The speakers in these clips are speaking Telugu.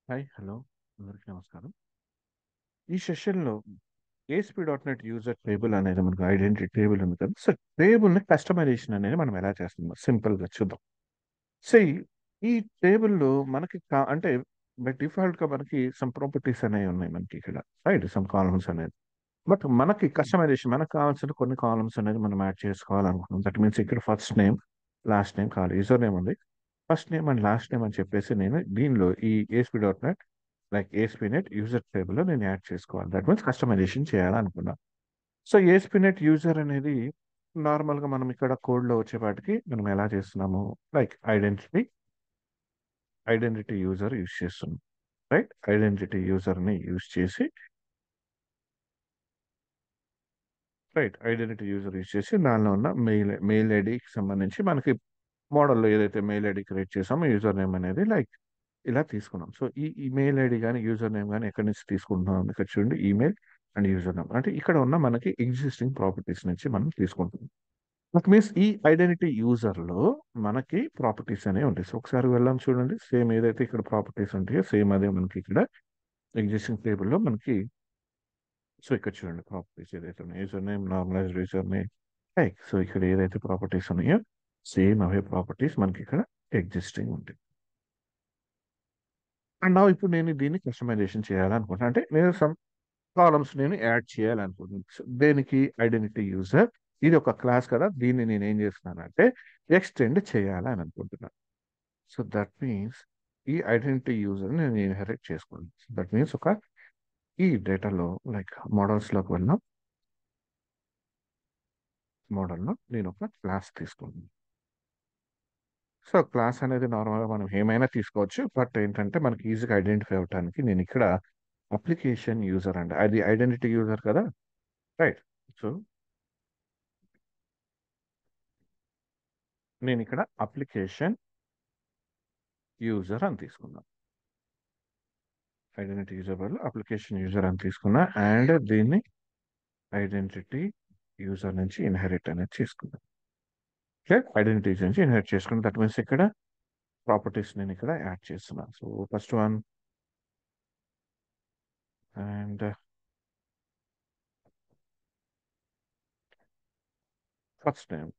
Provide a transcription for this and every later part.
హాయ్ హలో అందరికీ నమస్కారం ఈ సెషన్లో ASP dot net user table అనేది మనకు ఐడెంటిటీ టేబుల్ ఉంది కదా సో టేబుల్ని కస్టమైజేషన్ అనేది మనం ఎలా చేస్తున్నాం సింపుల్గా చూద్దాం సో ఈ టేబుల్లో మనకి కా- అంటే బై డిఫాల్ట్గా మనకి సమ్ ప్రాపర్టీస్ అనేవి ఉన్నాయి మనకి ఇక్కడ రైట్ సమ్ కాలమ్స్ అనేది బట్ మనకి కస్టమైజేషన్ మనకు కావాల్సిన కొన్ని కాలమ్స్ అనేది మనం యాడ్ చేసుకోవాలనుకుంటున్నాం దట్ మీన్స్ ఇక్కడ ఫస్ట్ నేమ్ లాస్ట్ నేమ్ కావాలి యూజర్ నేమ్ ఉంది first name and last name అని చెప్పేసి నేను దీనిలో ఈ ASP dot net like ASP net user టేబుల్లో నేను యాడ్ చేసుకోవాలి దట్ మీన్స్ కస్టమైజేషన్ చేయాలనుకున్నా సో ఏస్పీ నెట్ యూజర్ అనేది నార్మల్గా మనం ఇక్కడ కోడ్లో వచ్చేపాటికి మనం ఎలా చేస్తున్నాము like identity identity user use చేస్తున్నాం రైట్ ఐడెంటిటీ యూజర్ని యూజ్ చేసి రైట్ ఐడెంటిటీ యూజర్ యూజ్ చేసి దానిలో ఉన్న మెయిల్ మెయిల్ ఐడికి సంబంధించి మనకి మోడల్లో ఏదైతే మెయిల్ ఐడి క్రియేట్ చేసామో యూజర్ నేమ్ అనేది లైక్ ఇలా తీసుకున్నాం సో ఈ ఈమెయిల్ ఐడి కానీ యూజర్ నేమ్ కానీ ఎక్కడి నుంచి తీసుకుంటున్నాం ఇక్కడ చూడండి ఈమెయిల్ అండ్ యూజర్ నేమ్ అంటే ఇక్కడ ఉన్న మనకి ఎగ్జిస్టింగ్ ప్రాపర్టీస్ నుంచి మనం తీసుకుంటున్నాం దట్ మీన్స్ ఈ ఐడెంటిటీ యూజర్లో మనకి ప్రాపర్టీస్ అనేవి ఉంటాయి సో ఒకసారి వెళ్ళాం చూడండి సేమ్ ఏదైతే ఇక్కడ ప్రాపర్టీస్ ఉంటాయో సేమ్ అదే మనకి ఇక్కడ ఎగ్జిస్టింగ్ టేబుల్లో మనకి సో ఇక్కడ చూడండి ప్రాపర్టీస్ ఏదైతే ఉన్నాయో user name normalized user name like so ఇక్కడ ఏదైతే ప్రాపర్టీస్ ఉన్నాయో సేమ్ అవే ప్రాపర్టీస్ మనకి ఇక్కడ ఎగ్జిస్టింగ్ ఉంటాయి అండ్ నా ఇప్పుడు నేను దీన్ని కస్టమైజేషన్ చేయాలనుకుంటున్నాను అంటే నేను సమ్ కాలమ్స్ నేను యాడ్ చేయాలనుకుంటున్నాను So, దేనికి ఐడెంటిటీ యూజర్ ఇది ఒక క్లాస్ కదా దీన్ని నేను ఏం చేస్తున్నానంటే ఎక్స్టెండ్ చేయాలని అనుకుంటున్నాను సో దట్ మీన్స్ ఈ ఐడెంటిటీ యూజర్ నేను ఇన్హెరిట్ చేసుకుంటాను దట్ మీన్స్ ఒక ఈ డేటాలో లైక్ మోడల్స్లోకి వెళ్ళాం మోడల్లో నేను ఒక క్లాస్ తీసుకుంటాను సో క్లాస్ అనేది నార్మల్గా మనం ఏమైనా తీసుకోవచ్చు బట్ ఏంటంటే మనకి ఈజీగా ఐడెంటిఫై అవడానికి నేను ఇక్కడ అప్లికేషన్ యూజర్ అండి అది ఐడెంటిటీ యూజర్ కదా రైట్ సో నేను ఇక్కడ అప్లికేషన్ యూజర్ అని తీసుకున్నాను ఐడెంటిటీ యూజర్ బదులు అప్లికేషన్ యూజర్ అని తీసుకున్నా అండ్ దీన్ని ఐడెంటిటీ యూజర్ నుంచి ఇన్హెరిట్ అనేది తీసుకున్నాను ఓకే ఐడెంటిటీ నుంచి ఇన్హెరిట్ చేసుకున్నాను దట్ మీన్స్ ఇక్కడ ప్రాపర్టీస్ నేను ఇక్కడ యాడ్ చేస్తున్నాను so first one and first name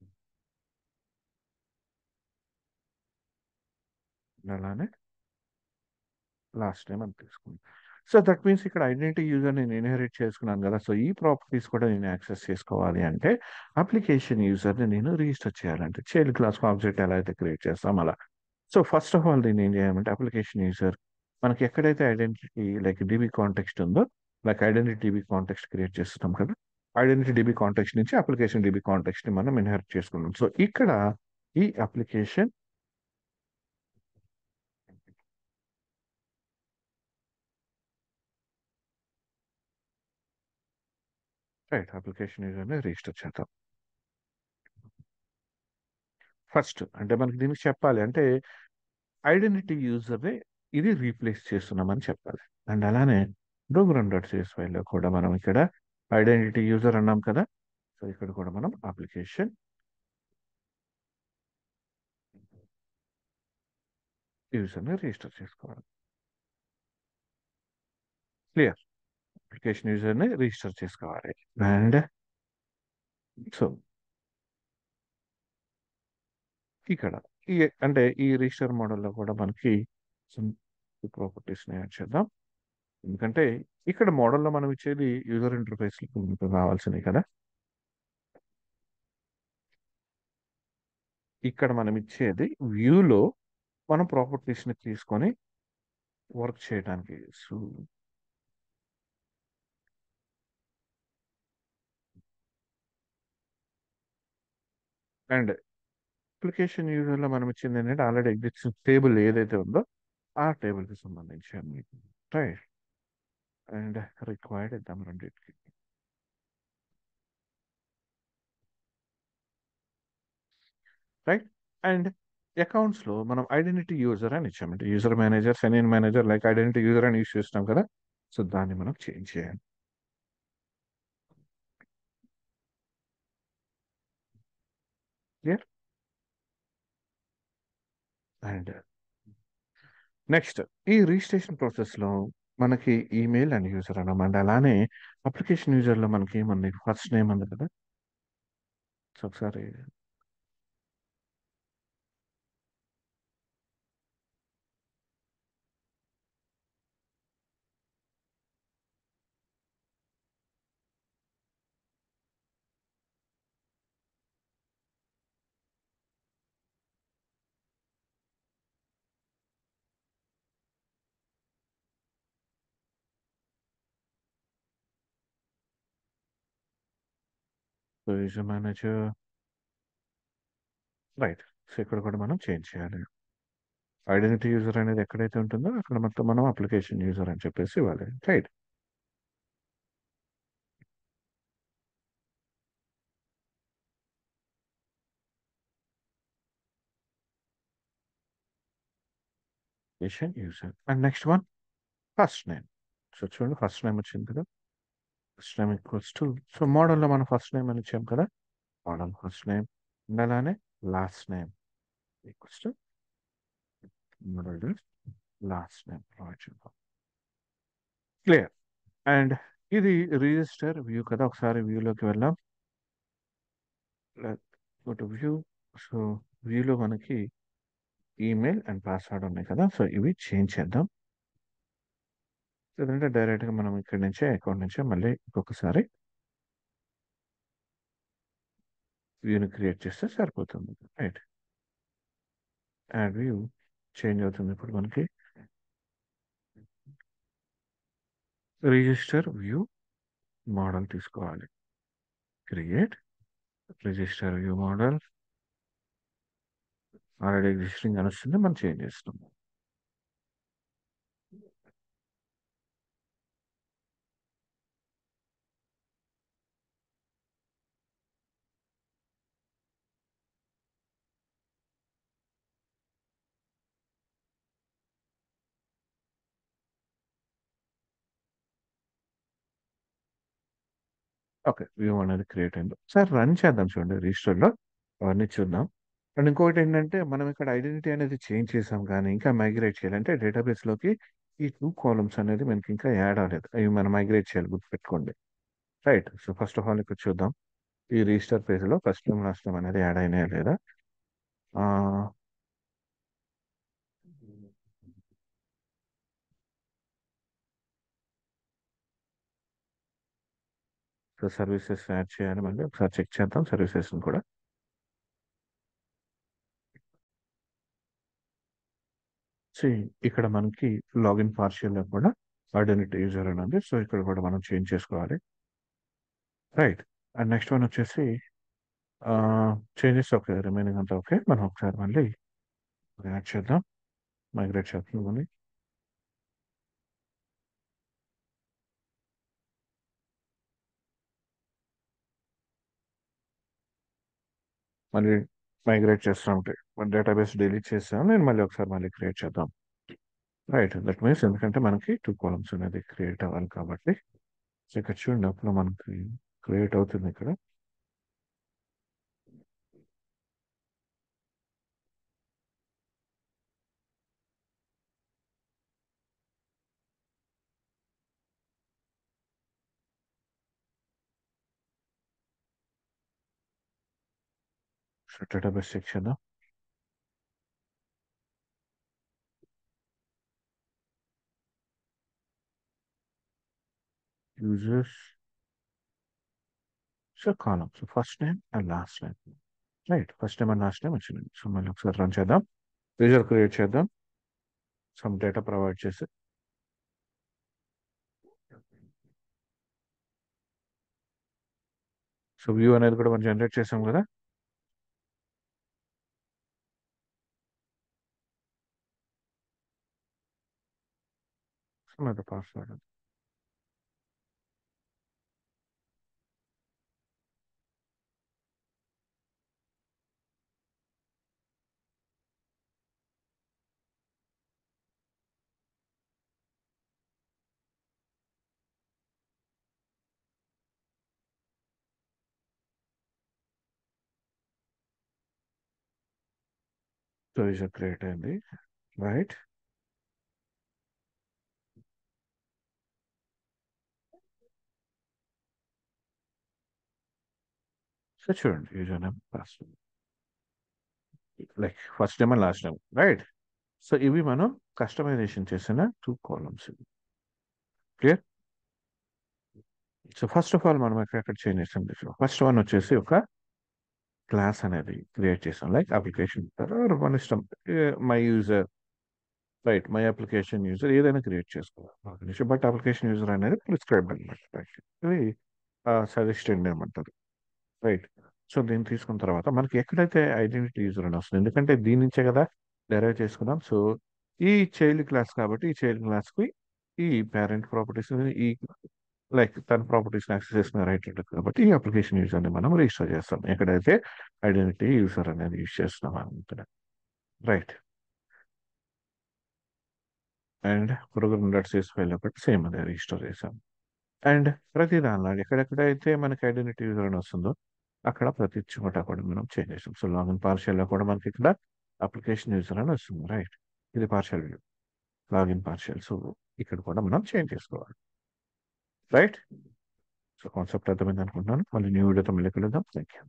అలానే లాస్ట్ నేమ్ అని తీసుకున్నాను సో దట్ మీన్స్ ఇక్కడ ఐడెంటిటీ యూజర్ నేను ఇన్హెరిట్ చేసుకున్నాను కదా సో ఈ ప్రాపర్టీస్ కూడా నేను యాక్సెస్ చేసుకోవాలి అంటే అప్లికేషన్ యూజర్ని నేను రిజిస్టర్ చేయాలంటే చైల్డ్ క్లాస్ ఆబ్జెక్ట్ ఎలా అయితే క్రియేట్ చేస్తాం అలా సో ఫస్ట్ ఆఫ్ ఆల్ దీన్ని ఏం చేయాలంటే అప్లికేషన్ యూజర్ మనకి ఎక్కడైతే ఐడెంటిటీ లైక్ డిబి కాంటెక్స్ట్ ఉందో like identity DB context create చేస్తున్నాం కదా ఐడెంటిటీ డిబి కాంటెక్స్ట్ నుంచి అప్లికేషన్ డిబి కాంటెక్స్ట్ ని మనం ఇన్హెరిట్ చేసుకున్నాం సో ఇక్కడ ఈ అప్లికేషన్ రైట్ అప్లికేషన్ యూజర్ని రిజిస్టర్ చేద్దాం ఫస్ట్ అంటే మనకి దీనికి చెప్పాలి అంటే ఐడెంటిటీ యూజర్ని ఇది రీప్లేస్ చేస్తున్నామని చెప్పాలి అండ్ అలానే ప్రోగ్రామ్ డాట్ సిఎస్ ఫైల్లో కూడా మనం ఇక్కడ ఐడెంటిటీ యూజర్ అన్నాం కదా సో ఇక్కడ కూడా మనం అప్లికేషన్ యూజర్ని రిజిస్టర్ చేసుకోవాలి క్లియర్ అప్లికేషన్ యూజర్ని రిజిస్టర్ చేసుకోవాలి అండ్ సో ఇక్కడ ఈ అంటే ఈ రిజిస్టర్ మోడల్లో కూడా మనకి ప్రాపర్టీస్ని యాడ్ చేద్దాం ఎందుకంటే ఇక్కడ మోడల్లో మనం ఇచ్చేది యూజర్ ఇంటర్ఫేస్ కావాల్సినవి కదా ఇక్కడ మనం ఇచ్చేది వ్యూలో మనం ప్రాపర్టీస్ని తీసుకొని వర్క్ చేయడానికి సో అండ్ అప్లికేషన్ యూజర్లో మనం ఇచ్చింది ఏంటంటే ఆల్రెడీ ఎగ్జిస్టింగ్ టేబుల్ ఏదైతే ఉందో ఆ టేబుల్కి సంబంధించి అన్ని రైట్ అండ్ రిక్వైర్డ్ ఇద్దాం రెండింటికి రైట్ అండ్ అకౌంట్స్లో మనం ఐడెంటిటీ యూజర్ అని ఇచ్చామంటే యూజర్ మేనేజర్ సెనియన్ మేనేజర్ లైక్ ఐడెంటిటీ యూజర్ అని యూజ్ చేస్తాం కదా సో దాన్ని మనం చేంజ్ చేయాలి క్లియర్ అండ్ నెక్స్ట్ ఈ రిజిస్ట్రేషన్ ప్రాసెస్లో మనకి ఈమెయిల్ అండ్ యూజర్ అన్నమాట అలానే అప్లికేషన్ యూజర్లో మనకి ఏముంది ఫస్ట్ నేమ్ ఉంది కదా సో ఒకసారి so user manager right so ఇక్కడ కూడా మనం చేంజ్ చేయాలి ఐడెంటిటీ యూజర్ అనేది ఎక్కడైతే ఉంటుందో అక్కడ మొత్తం మనం అప్లికేషన్ యూజర్ అని చెప్పేసి ఇవ్వాలి right application user and next one first name so చూడండి ఫస్ట్ నేమ్ వచ్చింది కదా first name equals to so మోడల్లో మనం ఫస్ట్ నేమ్ అని ఇచ్చాం కదా మోడల్ ఫస్ట్ నేమ్ అండ్ అలానే last name equals to model last name provide చేద్దాం క్లియర్ అండ్ ఇది రిజిస్టర్ వ్యూ కదా ఒకసారి వ్యూలోకి వెళ్దాం వ్యూ సో వ్యూలో మనకి ఈమెయిల్ అండ్ పాస్వర్డ్ ఉన్నాయి కదా సో ఇవి చేంజ్ చేద్దాం లేదంటే డైరెక్ట్గా మనం ఇక్కడి నుంచే అకౌంట్ నుంచే మళ్ళీ ఇంకొకసారి వ్యూని క్రియేట్ చేస్తే సరిపోతుంది రైట్ అండ్ వ్యూ చేంజ్ అవుతుంది ఇప్పుడు మనకి రిజిస్టర్ వ్యూ మోడల్ తీసుకోవాలి create register view model already existing అని వస్తుంది మనం చేంజ్ చేస్తాం ఓకే వ్యూ అనేది క్రియేట్ అయింది సార్ రన్ చేద్దాం చూడండి రిజిస్టర్లో అవన్నీ చూద్దాం అండ్ ఇంకొకటి ఏంటంటే మనం ఇక్కడ ఐడెంటిటీ అనేది చేంజ్ చేసాం కానీ ఇంకా మైగ్రేట్ చేయాలంటే డేటాబేస్లోకి ఈ టూ కాలమ్స్ అనేది మనకి ఇంకా యాడ్ అవ్వలేదు అవి మనం మైగ్రేట్ చేయాలి గుర్తుపెట్టుకోండి right so first of all ఇక్కడ చూద్దాం ఈ రిజిస్టర్ పేజ్లో ఫస్ట్ నేమ్ లాస్ట్ నేమ్ అనేది యాడ్ అయినాయా లేదా ఆ, సో సర్వీసెస్ యాడ్ చేయాలి మళ్ళీ ఒకసారి చెక్ చేద్దాం సర్వీసెస్ కూడా See, ఇక్కడ మనకి లాగిన్ పార్షియల్లో కూడా ఐడెంటిటీ యూజర్ అని ఉంది సో ఇక్కడ కూడా మనం చేంజ్ చేసుకోవాలి రైట్ అండ్ నెక్స్ట్ వన్ వచ్చేసి చేంజెస్ ఓకే రిమైనింగ్ అంతా ఓకే మనం ఒకసారి మళ్ళీ యాడ్ చేద్దాం మైగ్రేట్ చేద్దాం మళ్ళీ మళ్ళీ మైగ్రేట్ చేస్తూ ఉంటాయి మన డేటాబేస్ డిలీట్ చేసాం నేను మళ్ళీ ఒకసారి మళ్ళీ క్రియేట్ చేద్దాం రైట్ దట్ మీన్స్ ఎందుకంటే మనకి టూ కాలమ్స్ అనేది క్రియేట్ అవ్వాలి కాబట్టి సో ఇక్కడ చూడండి అప్పుడు మనకి క్రియేట్ అవుతుంది ఇక్కడ సో డేటాబేస్ చెక్ చేద్దాం users so column so first name and last name right first name and last name వచ్చింది సో మళ్ళీ ఒకసారి రన్ చేద్దాం రిజల్ట్ క్రియేట్ చేద్దాం సమ్ డేటా ప్రొవైడ్ చేసి సో వ్యూ అనేది కూడా మనం జనరేట్ చేసాం కదా సో నాది పాస్వర్డ్ సో యూజర్ క్రియేట్ అయింది రైట్ సో చూడండి user name password like first name and last name right so ఇవి మనం కస్టమైజేషన్ చేసిన టూ కాలమ్స్ ఇవి clear so first of all మనం ఎక్కడ చేంజ్ చేసాం ఫస్ట్ వన్ వచ్చేసి ఒక క్లాస్ అనేది క్రియేట్ చేసాం లైక్ అప్లికేషన్ మన ఇష్టం my user right my application user ఏదైనా క్రియేట్ చేసుకోవాలి బట్ అప్లికేషన్ యూజర్ అనేది ప్రిస్క్రైబ్ అనమాట ఇది సజెస్టెడ్ ఏమంటారు రైట్ సో దీన్ని తీసుకున్న తర్వాత మనకి ఎక్కడైతే ఐడెంటిటీ యూజర్ అని వస్తుంది ఎందుకంటే దీని నుంచే కదా డెరైవ్ చేసుకున్నాం సో ఈ చైల్డ్ క్లాస్ కాబట్టి ఈ చైల్డ్ క్లాస్కి ఈ పేరెంట్ ప్రాపర్టీస్ ఈ లైక్ తన ప్రాపర్టీస్ యాక్సెస్ చేసుకునే రైట్ ఉంటుంది కాబట్టి ఈ అప్లికేషన్ యూజర్ని మనం రిజిస్టర్ చేస్తాం ఎక్కడైతే ఐడెంటిటీ యూజర్ అనేది యూజ్ చేస్తున్నాం అనుకుంటున్నాం right and program dot CS file ఒకటి సేమ్ అదే రిజిస్టర్ చేసాం అండ్ ప్రతి దానిలో ఎక్కడెక్కడైతే మనకి ఐడెంటిటీ యూజర్ అని వస్తుందో అక్కడ ప్రతి చోట కూడా మనం చేంజ్ చేసాం సో లాగిన్ పార్షియల్లో కూడా మనకి ఇక్కడ అప్లికేషన్ యూజర్ అని వస్తుంది రైట్ ఇది partial view login partial so ఇక్కడ కూడా మనం చేంజ్ చేసుకోవాలి రైట్ సో కాన్సెప్ట్ అర్థమైంది అనుకుంటున్నాను మళ్ళీ న్యూ వీడియోతో మళ్ళీ కలుద్దాం థ్యాంక్ యూ